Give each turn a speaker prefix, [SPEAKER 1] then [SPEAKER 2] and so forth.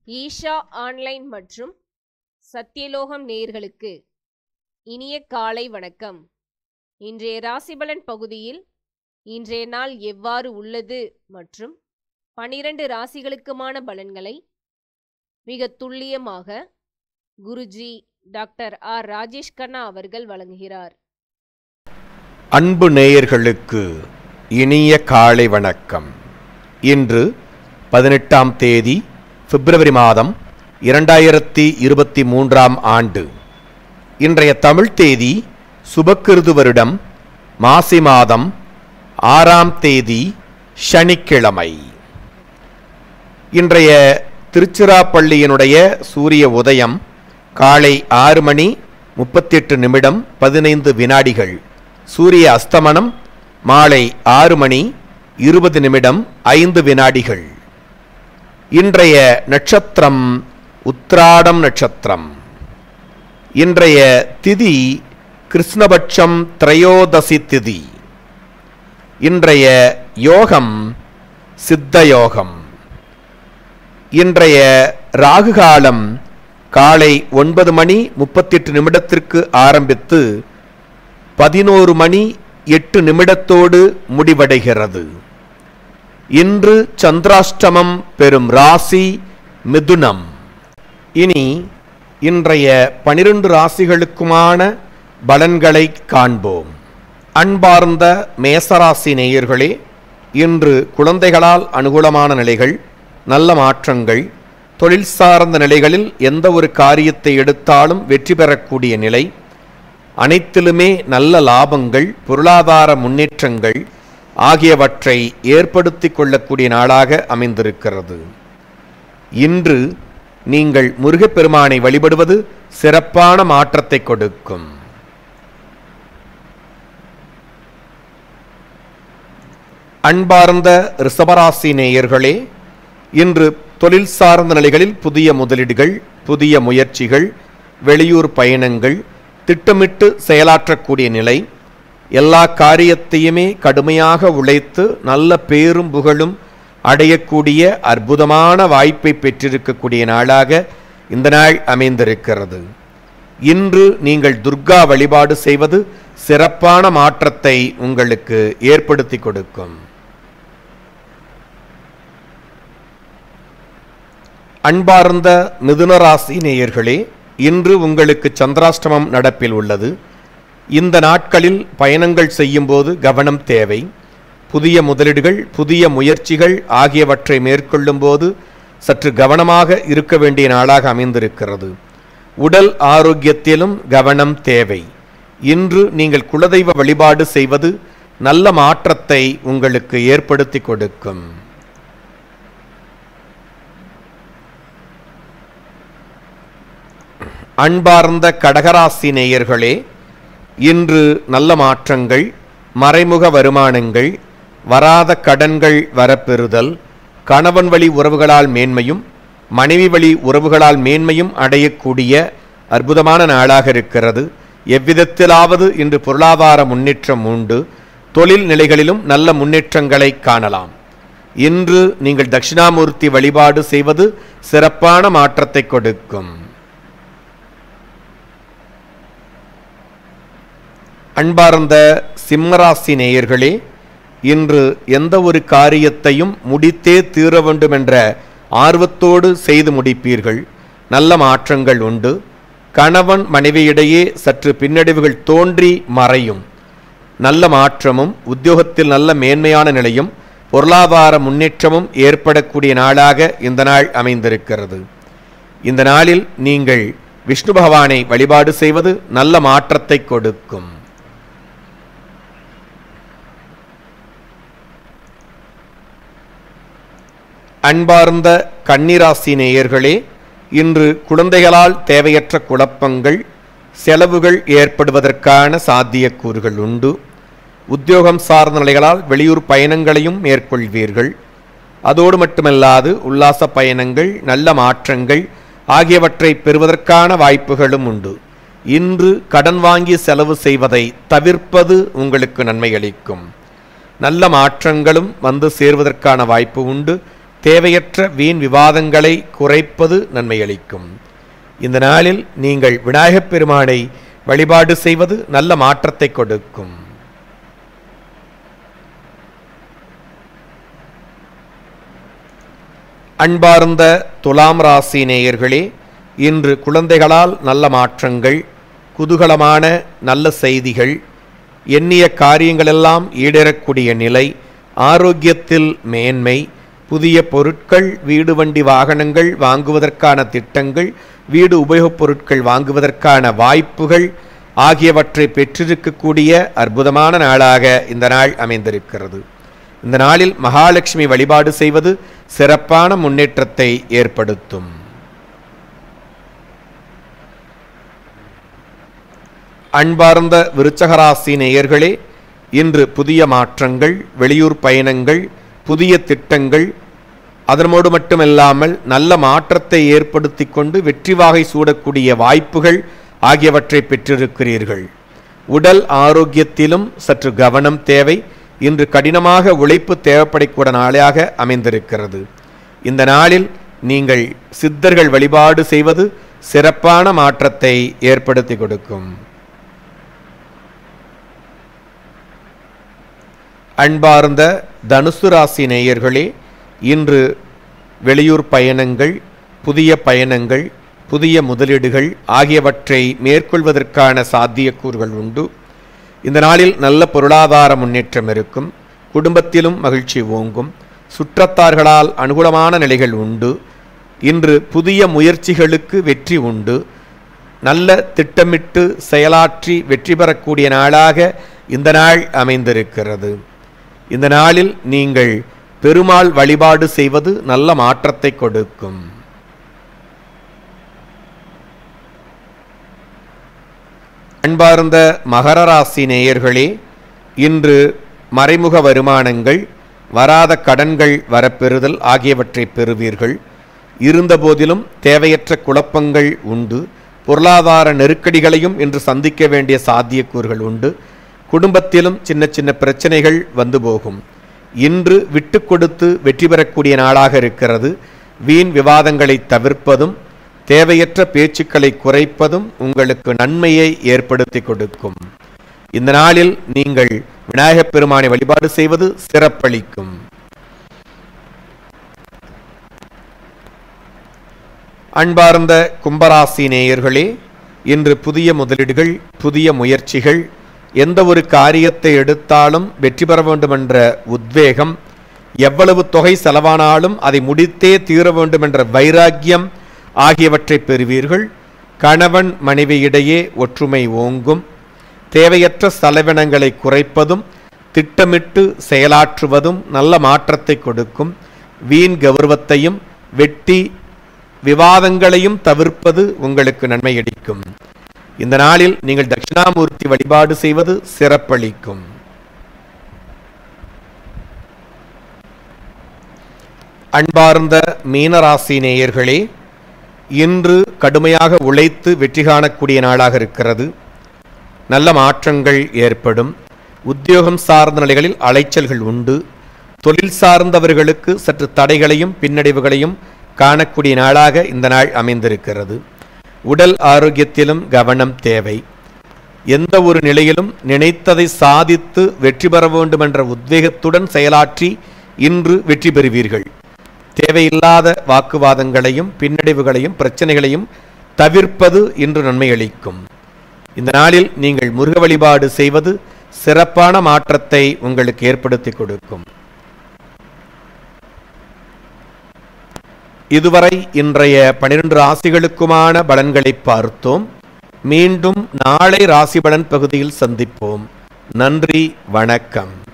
[SPEAKER 1] Isha online மற்றும் சத்தியலோகம் நேயர்களுக்கு இனிய காலை வணக்கம் இன்றைய ராசிபலன் பகுதியில் இன்றைய நாள் எவ்வாறு உள்ளது மற்றும் பனிரெண்டு ராசிகளுக்குமான பலன்களை மிக துல்லியமாக குருஜி டாக்டர் ஆர் ராஜேஷ் கண்ணா அவர்கள் வழங்குகிறார்
[SPEAKER 2] அன்பு நேயர்களுக்கு இனிய காலை வணக்கம் இன்று பதினெட்டாம் தேதி பிப்ரவரி மாதம் இரண்டாயிரத்தி இருபத்தி மூன்றாம் ஆண்டு இன்றைய தமிழ் தேதி சுபக்கிருது வருடம் மாசி மாதம் ஆறாம் தேதி சனிக்கிழமை இன்றைய திருச்சிராப்பள்ளியினுடைய சூரிய உதயம் காலை ஆறு மணி முப்பத்தெட்டு நிமிடம் பதினைந்து வினாடிகள் சூரிய அஸ்தமனம் மாலை ஆறு மணி இருபது நிமிடம் ஐந்து வினாடிகள் இன்றைய நட்சத்திரம் உத்ராடம் நட்சத்திரம் இன்றைய திதி கிருஷ்ணபட்சம் திரையோதசி திதி இன்றைய யோகம் சித்த யோகம் இன்றைய ராகு காலம் காலை ஒன்பது மணி முப்பத்தெட்டு நிமிடத்திற்கு ஆரம்பித்து பதினோரு மணி எட்டு நிமிடத்தோடு முடிவடைகிறது இன்று சந்திராஷ்டமம் பெறும் ராசி மிதுனம் இனி இன்றைய பனிரெண்டு ராசிகளுக்குமான பலன்களை காண்போம் அன்பார்ந்த மேசராசி நேயர்களே இன்று குழந்தைகளால் அனுகூலமான நிலைகள் நல்ல மாற்றங்கள் தொழில் சார்ந்த நிலைகளில் எந்த ஒரு காரியத்தை எடுத்தாலும் வெற்றி பெறக்கூடிய நிலை அனைத்திலுமே நல்ல லாபங்கள் பொருளாதார முன்னேற்றங்கள் ஆகியவற்றை ஏற்படுத்தி கொள்ளக்கூடிய நாளாக அமைந்திருக்கிறது இன்று நீங்கள் முருகப்பெருமானை வழிபடுவது சிறப்பான மாற்றத்தை கொடுக்கும் அன்பார்ந்த ரிஷபராசி நேயர்களே இன்று தொழில் சார்ந்த நிலைகளில் புதிய முதலீடுகள் புதிய முயற்சிகள் வெளியூர் பயணங்கள் திட்டமிட்டு செயலாற்றக்கூடிய நிலை எல்லா காரியத்தையுமே கடுமையாக உழைத்து நல்ல பேரும் புகழும் அடையக்கூடிய அற்புதமான வாய்ப்பை பெற்றிருக்கக்கூடிய நாளாக இந்த நாள் அமைந்திருக்கிறது இன்று நீங்கள் துர்கா வழிபாடு செய்வது சிறப்பான மாற்றத்தை உங்களுக்கு ஏற்படுத்தி கொடுக்கும் அன்பார்ந்த மிதுனராசி நேயர்களே இன்று உங்களுக்கு சந்திராஷ்டமம் நடப்பில் உள்ளது இந்த நாட்களில் பயணங்கள் செய்யும்போது கவனம் தேவை புதிய முதலீடுகள் புதிய முயற்சிகள் ஆகியவற்றை மேற்கொள்ளும்போது சற்று கவனமாக இருக்க வேண்டிய நாளாக அமைந்திருக்கிறது உடல் ஆரோக்கியத்திலும் கவனம் தேவை இன்று நீங்கள் குலதெய்வ வழிபாடு செய்வது நல்ல மாற்றத்தை உங்களுக்கு ஏற்படுத்தி கொடுக்கும் அன்பார்ந்த கடகராசி நேயர்களே இன்று நல்ல மாற்றங்கள் மறைமுக வருமானங்கள் வராத கடன்கள் வரப்பெறுதல் கணவன் வழி உறவுகளால் மேன்மையும் மனைவி வழி உறவுகளால் மேன்மையும் அடையக்கூடிய அற்புதமான நாளாக இருக்கிறது எவ்விதத்திலாவது இன்று பொருளாதார முன்னேற்றம் உண்டு தொழில் நிலைகளிலும் நல்ல முன்னேற்றங்களை காணலாம் இன்று நீங்கள் தட்சிணாமூர்த்தி வழிபாடு செய்வது சிறப்பான மாற்றத்தை கொடுக்கும் அன்பார்ந்த சிம்மராசி நேயர்களே இன்று எந்த ஒரு காரியத்தையும் முடித்தே தீர வேண்டும் என்ற ஆர்வத்தோடு செய்து முடிப்பீர்கள் நல்ல மாற்றங்கள் உண்டு கணவன் மனைவியிடையே சற்று பின்னடைவுகள் தோன்றி மறையும் நல்ல மாற்றமும் உத்தியோகத்தில் நல்ல மேன்மையான நிலையும் பொருளாதார முன்னேற்றமும் ஏற்படக்கூடிய நாளாக இந்த நாள் அமைந்திருக்கிறது இந்த நாளில் நீங்கள் விஷ்ணு பகவானை வழிபாடு செய்வது நல்ல மாற்றத்தை கொடுக்கும் அன்பார்ந்த கன்னிராசி நேயர்களே இன்று குழந்தைகளால் தேவையற்ற குழப்பங்கள் செலவுகள் ஏற்படுவதற்கான சாத்தியக்கூறுகள் உண்டு உத்தியோகம் சார்ந்த நிலைகளால் வெளியூர் பயணங்களையும் மேற்கொள்வீர்கள் அதோடு மட்டுமல்லாது உல்லாச பயணங்கள் நல்ல மாற்றங்கள் ஆகியவற்றை பெறுவதற்கான வாய்ப்புகளும் உண்டு இன்று கடன் வாங்கி செலவு செய்வதை தவிர்ப்பது உங்களுக்கு நன்மை அளிக்கும் நல்ல மாற்றங்களும் வந்து சேர்வதற்கான வாய்ப்பு உண்டு தேவையற்ற வீண் விவாதங்களை குறைப்பது நன்மையளிக்கும் இந்த நாளில் நீங்கள் விநாயகப் பெருமானை வழிபாடு செய்வது நல்ல மாற்றத்தை கொடுக்கும் அன்பார்ந்த துலாம் ராசி நேயர்களே இன்று குழந்தைகளால் நல்ல மாற்றங்கள் குதூகலமான நல்ல செய்திகள் எண்ணிய காரியங்களெல்லாம் ஈடேறக்கூடிய நிலை ஆரோக்கியத்தில் மேன்மை புதிய பொருட்கள் வீடு வண்டி வாகனங்கள் வாங்குவதற்கான திட்டங்கள் வீடு உபயோகப் பொருட்கள் வாங்குவதற்கான வாய்ப்புகள் ஆகியவற்றை பெற்றிருக்கக்கூடிய அற்புதமான நாளாக இந்த நாள் அமைந்திருக்கிறது இந்த நாளில் மகாலட்சுமி வழிபாடு செய்வது சிறப்பான முன்னேற்றத்தை ஏற்படுத்தும் அன்பார்ந்த விருச்சகராசி நேயர்களே இன்று புதிய மாற்றங்கள் வெளியூர் பயணங்கள் புதிய திட்டங்கள் அதனோடு மட்டுமல்லாமல் நல்ல மாற்றத்தை ஏற்படுத்தி கொண்டு வெற்றி வாகை சூடக்கூடிய வாய்ப்புகள் ஆகியவற்றை பெற்றிருக்கிறீர்கள் உடல் ஆரோக்கியத்திலும் சற்று கவனம் தேவை இன்று கடினமாக உழைப்பு தேவைப்படக்கூடிய நாளாக அமைந்திருக்கிறது இந்த நாளில் நீங்கள் சித்தர்கள் வழிபாடு செய்வது சிறப்பான மாற்றத்தை ஏற்படுத்தி கொடுக்கும் அன்பார்ந்த தனுசு ராசி நேயர்களே இன்று வெளியூர் பயணங்கள் புதிய பயணங்கள் புதிய முதலீடுகள் ஆகியவற்றை மேற்கொள்வதற்கான சாத்தியக்கூறுகள் உண்டு இந்த நாளில் நல்ல பொருளாதார முன்னேற்றம் இருக்கும் குடும்பத்திலும் மகிழ்ச்சி ஓங்கும் சுற்றத்தார்களால் அனுகூலமான நிலைகள் உண்டு இன்று புதிய முயற்சிகளுக்கு வெற்றி உண்டு நல்ல திட்டமிட்டு செயலாற்றி வெற்றி பெறக்கூடிய நாளாக இந்த நாள் அமைந்திருக்கிறது இந்த நாளில் நீங்கள் பெருமாள் வழிபாடு செய்வது நல்ல மாற்றத்தை கொடுக்கும் அன்பார்ந்த மகர ராசி நேயர்களே இன்று மறைமுக வருமானங்கள் வராத கடன்கள் வரப்பெறுதல் ஆகியவற்றை பெறுவீர்கள் இருந்தபோதிலும் தேவையற்ற குழப்பங்கள் உண்டு பொருளாதார நெருக்கடிகளையும் இன்று சந்திக்க வேண்டிய சாத்தியக்கூறுகள் உண்டு குடும்பத்திலும் சின்ன சின்ன பிரச்சனைகள் வந்து போகும் இன்று விட்டு கொடுத்து வெற்றி பெறக்கூடிய நாளாக இருக்கிறது வீண் விவாதங்களை தவிர்ப்பதும் தேவையற்ற பேச்சுக்களை குறைப்பதும் உங்களுக்கு நன்மையை ஏற்படுத்தி கொடுக்கும் இந்த நாளில் நீங்கள் விநாயகப் பெருமானை வழிபாடு செய்வது சிறப்பளிக்கும் அன்பார்ந்த கும்பராசி நேயர்களே இன்று புதிய முதலீடுகள் புதிய முயற்சிகள் எந்த ஒரு காரியத்தை எடுத்தாலும் வெற்றி பெற வேண்டும் என்ற உத்வேகம் எவ்வளவு தொகை செலவானாலும் அதை முடித்தே தீர வேண்டும் என்ற வைராக்கியம் ஆகியவற்றை பெறுவீர்கள் கணவன் மனைவியிடையே ஒற்றுமை ஓங்கும் தேவையற்ற செலவினங்களை குறைப்பதும் திட்டமிட்டு செயலாற்றுவதும் நல்ல மாற்றத்தை கொடுக்கும் வீண் கௌரவத்தையும் வெட்டி விவாதங்களையும் தவிர்ப்பது உங்களுக்கு நன்மையளிக்கும் இந்த நாளில் நீங்கள் தட்சிணாமூர்த்தி வழிபாடு செய்வது சிறப்பளிக்கும் அன்பார்ந்த மீனராசி நேயர்களே இன்று கடுமையாக உழைத்து வெற்றி காணக்கூடிய நாளாக இருக்கிறது நல்ல மாற்றங்கள் ஏற்படும் உத்தியோகம் சார்ந்த நிலைகளில் அலைச்சல்கள் உண்டு தொழில் சார்ந்தவர்களுக்கு சற்று தடைகளையும் பின்னடைவுகளையும் காணக்கூடிய நாளாக இந்த நாள் அமைந்திருக்கிறது உடல் ஆரோக்கியத்திலும் கவனம் தேவை எந்த ஒரு நிலையிலும் நினைத்ததை சாதித்து வெற்றி பெற வேண்டும் என்ற உத்வேகத்துடன் செயலாற்றி இன்று வெற்றி பெறுவீர்கள் தேவையில்லாத வாக்குவாதங்களையும் பின்னடைவுகளையும் பிரச்சனைகளையும் தவிர்ப்பது இன்று நன்மை அளிக்கும் இந்த நாளில் நீங்கள் முருக வழிபாடு செய்வது சிறப்பான மாற்றத்தை உங்களுக்கு ஏற்படுத்தி கொடுக்கும் இதுவரை இன்றைய பனிரெண்டு ராசிகளுக்குமான பலன்களை பார்த்தோம் மீண்டும் நாளை ராசி பலன் பகுதியில் சந்திப்போம் நன்றி வணக்கம்